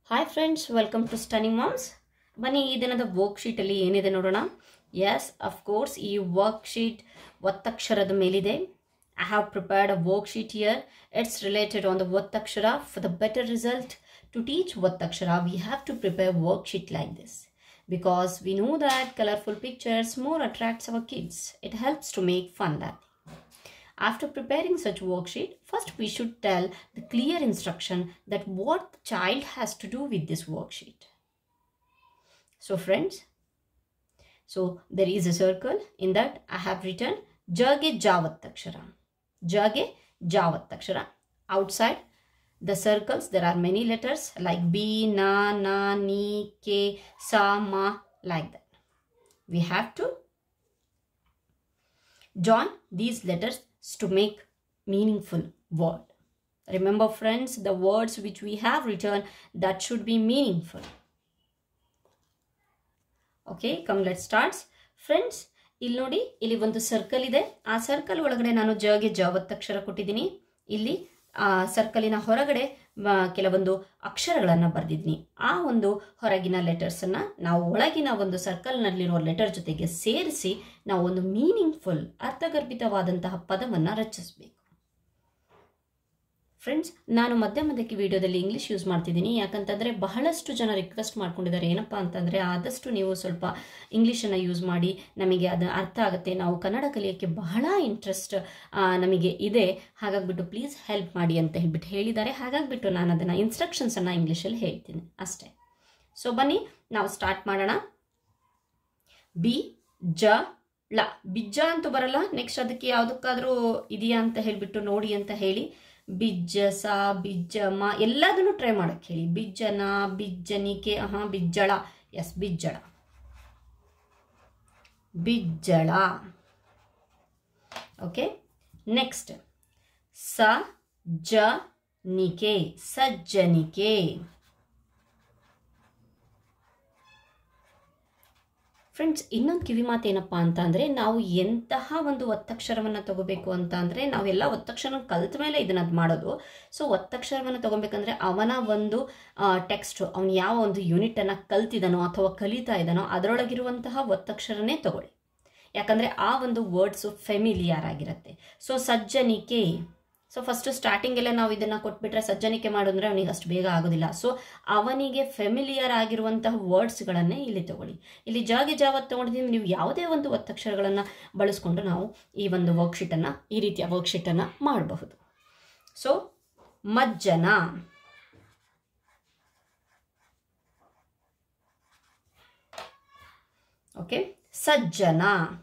Hi friends welcome to Stunning Moms ಬನ್ನಿ ಈ ದಿನದ ವರ್ಕ್ ಶೀಟಲ್ಲಿ ಏನಿದೆ ನೋಡೋಣ ಎಸ್ ಅಫ್ಕೋರ್ಸ್ ಈ ವರ್ಕ್ ಶೀಟ್ ಒತ್ತಕ್ಷರದ ಮೇಲಿದೆ I have prepared a worksheet here it's related on the ಒತ್ತಕ್ಷರ for the better result to teach ಒತ್ತಕ್ಷರ we have to prepare worksheet like this because we know that colorful pictures more attracts our kids. It helps to make fun learning. After preparing such worksheet, first we should tell the clear instruction that what the child has to do with this worksheet. So friends, so there is a circle in that I have written Jage Javatakshara. Jage Javatakshara. Outside the circles there are many letters like b na na ni ke sa ma like that we have to join these letters to make meaningful word remember friends the words which we have written that should be meaningful okay come let starts friends ಇಲ್ಲಿ ನೋಡಿ ಇಲ್ಲಿ ಒಂದು circle ಇದೆ ಆ circle ಒಳಗಡೆ ನಾನು ಜಗೆ ಜಾವತ್ತಕ್ಷರ ಕೊಟ್ಟಿದ್ದೀನಿ ಇಲ್ಲಿ ಆ ಸರ್ಕಲಿನ ಹೊರಗಡೆ ಮ, ಕೆಲವೊಂದು ಅಕ್ಷರಗಳನ್ನು ಬರೆದಿದ್ದೀನಿ ಆ ಒಂದು ಹೊರಗಿನ ಲೆಟರ್ಸನ್ನು ನಾವು ಒಳಗಿನ ಒಂದು ಸರ್ಕಲ್ನಲ್ಲಿರುವ ಲೆಟರ್ ಜೊತೆಗೆ ಸೇರಿಸಿ ನಾವು ಒಂದು ಮೀನಿಂಗ್ಫುಲ್ ಅರ್ಥಗರ್ಭಿತವಾದಂತಹ ಪದವನ್ನು ರಚಿಸಬೇಕು ಫ್ರೆಂಡ್ಸ್ ನಾನು ಮಧ್ಯ ಮಧ್ಯಕ್ಕೆ ವಿಡಿಯೋದಲ್ಲಿ ಇಂಗ್ಲೀಷ್ ಯೂಸ್ ಮಾಡ್ತಿದ್ದೀನಿ ಯಾಕಂತಂದರೆ ಬಹಳಷ್ಟು ಜನ ರಿಕ್ವೆಸ್ಟ್ ಮಾಡ್ಕೊಂಡಿದ್ದಾರೆ ಏನಪ್ಪ ಅಂತಂದರೆ ಆದಷ್ಟು ನೀವು ಸ್ವಲ್ಪ ಇಂಗ್ಲೀಷನ್ನು ಯೂಸ್ ಮಾಡಿ ನಮಗೆ ಅದು ಅರ್ಥ ಆಗುತ್ತೆ ನಾವು ಕನ್ನಡ ಕಲಿಯೋಕ್ಕೆ ಬಹಳ ಇಂಟ್ರೆಸ್ಟ್ ನಮಗೆ ಇದೆ ಹಾಗಾಗ್ಬಿಟ್ಟು ಪ್ಲೀಸ್ ಹೆಲ್ಪ್ ಮಾಡಿ ಅಂತ ಹೇಳ್ಬಿಟ್ಟು ಹೇಳಿದ್ದಾರೆ ಹಾಗಾಗ್ಬಿಟ್ಟು ನಾನು ಅದನ್ನು ಇನ್ಸ್ಟ್ರಕ್ಷನ್ಸನ್ನು ಇಂಗ್ಲೀಷಲ್ಲಿ ಹೇಳ್ತೀನಿ ಅಷ್ಟೇ ಸೊ ಬನ್ನಿ ನಾವು ಸ್ಟಾರ್ಟ್ ಮಾಡೋಣ ಬಿ ಜ ಳ ಬಿಜ್ಜ ಅಂತೂ ಬರಲ್ಲ ನೆಕ್ಸ್ಟ್ ಅದಕ್ಕೆ ಯಾವುದಕ್ಕಾದರೂ ಇದೆಯಾ ಅಂತ ಹೇಳಿಬಿಟ್ಟು ನೋಡಿ ಅಂತ ಹೇಳಿ ಬಿಜ್ಜ ಸ ಬಿಜ್ಜ ಮ ಎಲ್ಲದನ್ನು ಟ್ರೈ ಮಾಡಕ್ಕೆ ಹೇಳಿ ಬಿಜ್ಜನ ಬಿಜ್ಜನಿಕೆ ಹಾಂ ಬಿಜ್ಜಳ ಎಸ್ ಬಿಜ್ಜಳ ಬಿಜ್ಜಳ ಓಕೆ ನೆಕ್ಸ್ಟ್ ಸ ಜ ನಿಕೆ ಸಜ್ಜನಿಕೆ ಫ್ರೆಂಡ್ಸ್ ಇನ್ನೊಂದು ಕಿವಿ ಮಾತು ಏನಪ್ಪ ಅಂತ ಅಂದರೆ ನಾವು ಎಂತಹ ಒಂದು ಒತ್ತಕ್ಷರವನ್ನು ತಗೋಬೇಕು ಅಂತ ಅಂದರೆ ನಾವೆಲ್ಲ ಒತ್ತಕ್ಷರ ಕಲ್ತ ಮೇಲೆ ಇದನ್ನ ಅದ್ ಮಾಡೋದು ಸೊ ಒತ್ತಕ್ಷರವನ್ನು ತಗೋಬೇಕಂದ್ರೆ ಅವನ ಒಂದು ಟೆಕ್ಸ್ಟ್ ಅವನು ಯಾವ ಒಂದು ಯೂನಿಟನ್ನು ಕಲ್ತಿದ್ದಾನೋ ಅಥವಾ ಕಲಿತಾ ಇದ್ದಾನೋ ಅದರೊಳಗಿರುವಂತಹ ಒತ್ತಕ್ಷರನೇ ತಗೊಳ್ಳಿ ಯಾಕಂದರೆ ಆ ಒಂದು ವರ್ಡ್ಸು ಫೆಮಿಲಿಯರ್ ಆಗಿರುತ್ತೆ ಸೊ ಸಜ್ಜನಿಕೆ ಸೊ ಫಸ್ಟು ಸ್ಟಾರ್ಟಿಂಗೆಲ್ಲ ನಾವು ಇದನ್ನು ಕೊಟ್ಬಿಟ್ರೆ ಸಜ್ಜನಿಕೆ ಮಾಡಿದ್ರೆ ಅವನಿಗೆ ಅಷ್ಟು ಬೇಗ ಆಗೋದಿಲ್ಲ ಸೊ ಅವನಿಗೆ ಫೆಮಿಲಿಯರ್ ಆಗಿರುವಂತಹ ವರ್ಡ್ಸ್ಗಳನ್ನೇ ಇಲ್ಲಿ ತಗೊಳ್ಳಿ ಇಲ್ಲಿ ಜಾಗೆ ಜಾವತ್ ತೊಗೊಂಡಿದ್ದೀವಿ ನೀವು ಯಾವುದೇ ಒಂದು ಒತ್ತಕ್ಷರಗಳನ್ನು ಬಳಸ್ಕೊಂಡು ನಾವು ಈ ಒಂದು ವರ್ಕ್ಶೀಟನ್ನು ಈ ರೀತಿಯ ವರ್ಕ್ಶೀಟನ್ನು ಮಾಡಬಹುದು ಸೊ ಮಜ್ಜನ ಓಕೆ ಸಜ್ಜನ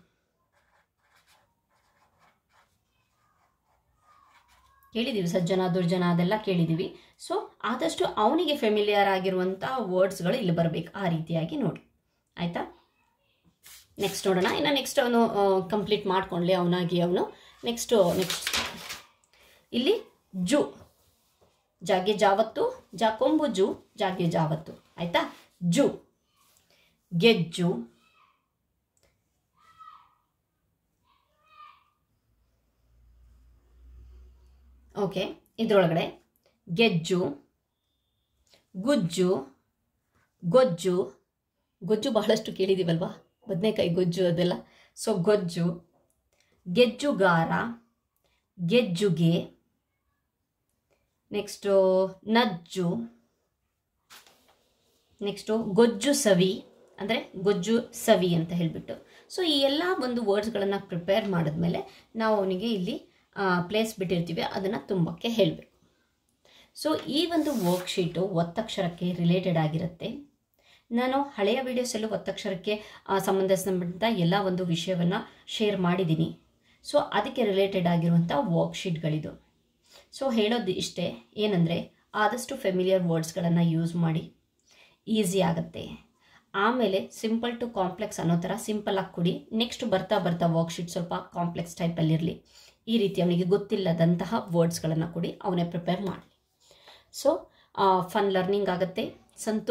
ಕೇಳಿದ್ದೀವಿ ಸಜ್ಜನ ದುರ್ಜನ ಅದೆಲ್ಲ ಕೇಳಿದ್ದೀವಿ ಸೊ ಆದಷ್ಟು ಅವನಿಗೆ ಫೆಮಿಲಿಯರ್ ಆಗಿರುವಂಥ ವರ್ಡ್ಸ್ಗಳು ಇಲ್ಲಿ ಬರಬೇಕು ಆ ರೀತಿಯಾಗಿ ನೋಡಿ ಆಯಿತಾ ನೆಕ್ಸ್ಟ್ ನೋಡೋಣ ಇನ್ನು ನೆಕ್ಸ್ಟ್ ಅವನು ಕಂಪ್ಲೀಟ್ ಮಾಡ್ಕೊಳ್ಳಿ ಅವನಾಗಿ ಅವನು ನೆಕ್ಸ್ಟು ನೆಕ್ಸ್ಟ್ ಇಲ್ಲಿ ಜು ಜಾಗೆ ಜಾವತ್ತು ಜಾ ಕೊಂಬು ಜು ಜಾಗೆ ಜಾವತ್ತು ಆಯಿತಾ ಜು ಗೆಜ್ಜು ಓಕೆ ಇದರೊಳಗಡೆ ಗೆಜ್ಜು ಗುಜ್ಜು ಗೊಜ್ಜು ಗೊಜ್ಜು ಬಹಳಷ್ಟು ಕೇಳಿದ್ದೀವಲ್ವಾ ಬದನೆಕಾಯಿ ಗೊಜ್ಜು ಅದೆಲ್ಲ ಸೊ ಗೊಜ್ಜು ಗೆಜ್ಜುಗಾರ ಗೆಜ್ಜುಗೆ ನೆಕ್ಸ್ಟು ನಜ್ಜು ನೆಕ್ಸ್ಟು ಗೊಜ್ಜು ಸವಿ ಅಂದರೆ ಗೊಜ್ಜು ಸವಿ ಅಂತ ಹೇಳಿಬಿಟ್ಟು ಸೊ ಈ ಎಲ್ಲ ಒಂದು ವರ್ಡ್ಸ್ಗಳನ್ನು ಪ್ರಿಪೇರ್ ಮಾಡಿದ್ಮೇಲೆ ನಾವು ಅವನಿಗೆ ಇಲ್ಲಿ ಪ್ಲೇಸ್ ಬಿಟ್ಟಿರ್ತೀವಿ ಅದನ್ನು ತುಂಬಕ್ಕೆ ಹೇಳಬೇಕು ಸೊ ಈ ಒಂದು ವರ್ಕ್ಶೀಟು ಒತ್ತಕ್ಷರಕ್ಕೆ ರಿಲೇಟೆಡ್ ಆಗಿರುತ್ತೆ ನಾನು ಹಳೆಯ ವೀಡಿಯೋಸಲ್ಲೂ ಒತ್ತಕ್ಷರಕ್ಕೆ ಸಂಬಂಧಿಸಿದಂಥ ಎಲ್ಲ ಒಂದು ವಿಷಯವನ್ನು ಶೇರ್ ಮಾಡಿದ್ದೀನಿ ಸೊ ಅದಕ್ಕೆ ರಿಲೇಟೆಡ್ ಆಗಿರುವಂಥ ವರ್ಕ್ಶೀಟ್ಗಳಿದು ಸೊ ಹೇಳೋದು ಇಷ್ಟೇ ಏನಂದರೆ ಆದಷ್ಟು ಫೆಮಿಲಿಯರ್ ವರ್ಡ್ಸ್ಗಳನ್ನು ಯೂಸ್ ಮಾಡಿ ಈಸಿ ಆಗುತ್ತೆ ಆಮೇಲೆ ಸಿಂಪಲ್ ಟು ಕಾಂಪ್ಲೆಕ್ಸ್ ಅನ್ನೋ ಥರ ಸಿಂಪಲಾಗಿ ಕೊಡಿ ನೆಕ್ಸ್ಟ್ ಬರ್ತಾ ಬರ್ತಾ ವರ್ಕ್ಶೀಟ್ ಸ್ವಲ್ಪ ಕಾಂಪ್ಲೆಕ್ಸ್ ಟೈಪಲ್ಲಿರಲಿ ಈ ರೀತಿ ಅವನಿಗೆ ಗೊತ್ತಿಲ್ಲದಂತಹ ವರ್ಡ್ಸ್ಗಳನ್ನು ಕೊಡಿ ಅವನೇ ಪ್ರಿಪೇರ್ ಮಾಡಲಿ ಸೊ ಫನ್ ಲರ್ನಿಂಗ್ ಆಗುತ್ತೆ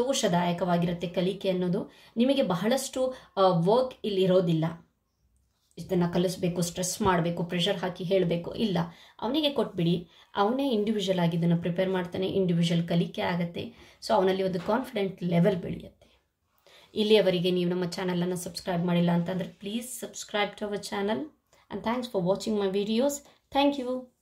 ಸಂತೋಷದಾಯಕವಾಗಿರುತ್ತೆ ಕಲಿಕೆ ಅನ್ನೋದು ನಿಮಗೆ ಬಹಳಷ್ಟು ವರ್ಕ್ ಇಲ್ಲಿ ಇರೋದಿಲ್ಲ ಇದನ್ನು ಕಲಿಸ್ಬೇಕು ಸ್ಟ್ರೆಸ್ ಮಾಡಬೇಕು ಪ್ರೆಷರ್ ಹಾಕಿ ಹೇಳಬೇಕು ಇಲ್ಲ ಅವನಿಗೆ ಕೊಟ್ಬಿಡಿ ಅವನೇ ಇಂಡಿವಿಜುವಲ್ ಆಗಿ ಇದನ್ನು ಪ್ರಿಪೇರ್ ಮಾಡ್ತಾನೆ ಇಂಡಿವಿಜುವಲ್ ಕಲಿಕೆ ಆಗುತ್ತೆ ಸೊ ಅವನಲ್ಲಿ ಒಂದು ಕಾನ್ಫಿಡೆಂಟ್ ಲೆವೆಲ್ ಬೆಳೆಯುತ್ತೆ ಇಲ್ಲಿಯವರೆಗೆ ನೀವು ನಮ್ಮ ಚಾನಲನ್ನು ಸಬ್ಸ್ಕ್ರೈಬ್ ಮಾಡಿಲ್ಲ ಅಂತಂದರೆ please subscribe to our channel and thanks for watching my videos thank you